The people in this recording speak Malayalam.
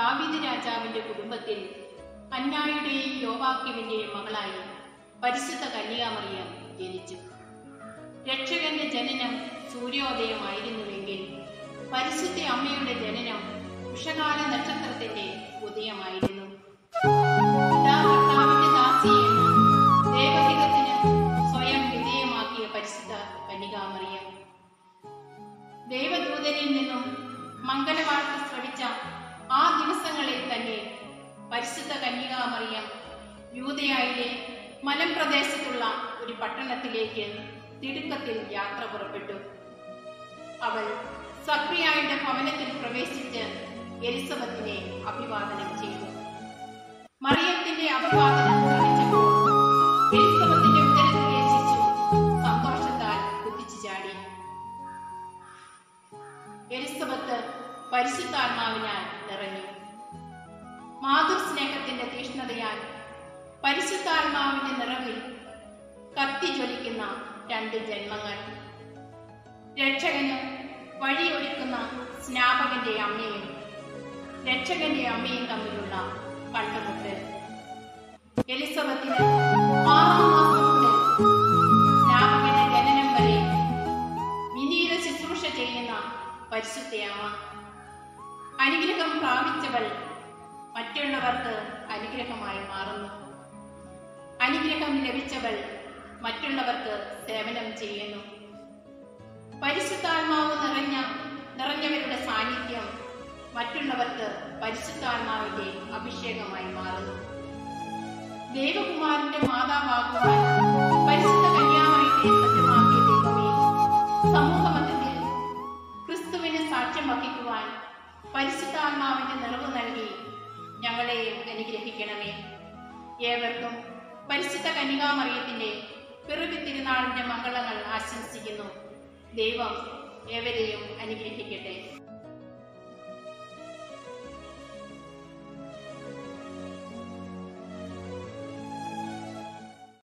ദാവീദ് രാജാവിന്റെ കുടുംബത്തിൽ അന്നായുടെയും യോവാക്യമിന്റെയും മകളായി പരിശുദ്ധ കന്യാമറിയം ജനിച്ചു രക്ഷകന്റെ ജനനം സൂര്യോദയമായിരുന്നുവെങ്കിൽ പരിശുദ്ധ അമ്മയുടെ ജനനം ഉഷകാല നക്ഷത്രത്തിന്റെ ഉദയമായിരുന്നു ഇതാ കർത്താവിന്റെ ദാസി എന്ന് ദൈവഹിതത്തിന് സ്വയം വിധേയമാക്കിയ പരിശുദ്ധ കന്യകാമറിയം ദൈവദൂതനിൽ നിന്നും മംഗലവാർത്ത ശ്രവിച്ച ആ ദിവസങ്ങളിൽ തന്നെ പരിശുദ്ധ കന്യകാമറിയം യൂതയായിലെ മലമ്പ്രദേശത്തുള്ള ഒരു പട്ടണത്തിലേക്ക് തിടുക്കത്തിൽ യാത്ര പുറപ്പെട്ടു അവൾ സക്രിയായുടെ ഭവനത്തിൽ പ്രവേശിച്ച് എലിസബത്തിനെ അഭിവാദനം ചെയ്തു മറിയത്തിന്റെ അഭിവാദനം ശ്രമിച്ചപ്പോൾ എലിസബത്തിന്റെ ഉദരത്തിലെ ശിശു സന്തോഷത്താൽ കുതിച്ചു ചാടി എലിസബത്ത് പരിശുദ്ധാത്മാവിനാൽ നിറഞ്ഞു മാതൃസ്നേഹത്തിന്റെ തീഷ്ണതയാൽ പരിശുദ്ധാത്മാവിന്റെ നിറവിൽ കത്തിജ്വലിക്കുന്ന രണ്ട് ജന്മങ്ങൾ രക്ഷകന് വഴിയൊരുക്കുന്ന സ്നാപകന്റെ അമ്മയും രക്ഷകന്റെ അമ്മയും തമ്മിലുള്ള കണ്ടുമുട്ടൽ എലിസബത്തിന് ആറാം മാസം മുതൽ സ്നാപകന്റെ ജനനം വരെ വിനീത ശുശ്രൂഷ ചെയ്യുന്ന പരിശുദ്ധയമ്മ അനുഗ്രഹം പ്രാപിച്ചവൾ മറ്റുള്ളവർക്ക് അനുഗ്രഹമായി മാറുന്നു അനുഗ്രഹം ലഭിച്ചവൾ മറ്റുള്ളവർക്ക് സേവനം ചെയ്യുന്നു പരിശുദ്ധാത്മാവ് നിറഞ്ഞ നിറഞ്ഞവരുടെ സാന്നിധ്യം മറ്റുള്ളവർക്ക് പരിശുദ്ധാത്മാവിന്റെ അഭിഷേകമായി മാറുന്നു ദേവകുമാരന്റെ മാതാവാകുവാൻ പരിശുദ്ധ കന്യാമറിയത്തെ സജ്ജമാക്കിയ ദൈവമേ സമൂഹമധ്യത്തിൽ ക്രിസ്തുവിന് സാക്ഷ്യം വഹിക്കുവാൻ പരിശുദ്ധാത്മാവിന്റെ നിറവ് നൽകി ഞങ്ങളെയും അനുഗ്രഹിക്കണമേ ഏവർക്കും പരിശുദ്ധ കന്യകാമറിയത്തിന്റെ പിറവി തിരുനാളിന്റെ മംഗളങ്ങൾ ആശംസിക്കുന്നു ദൈവം ഏവരെയും അനുഗ്രഹിക്കട്ടെ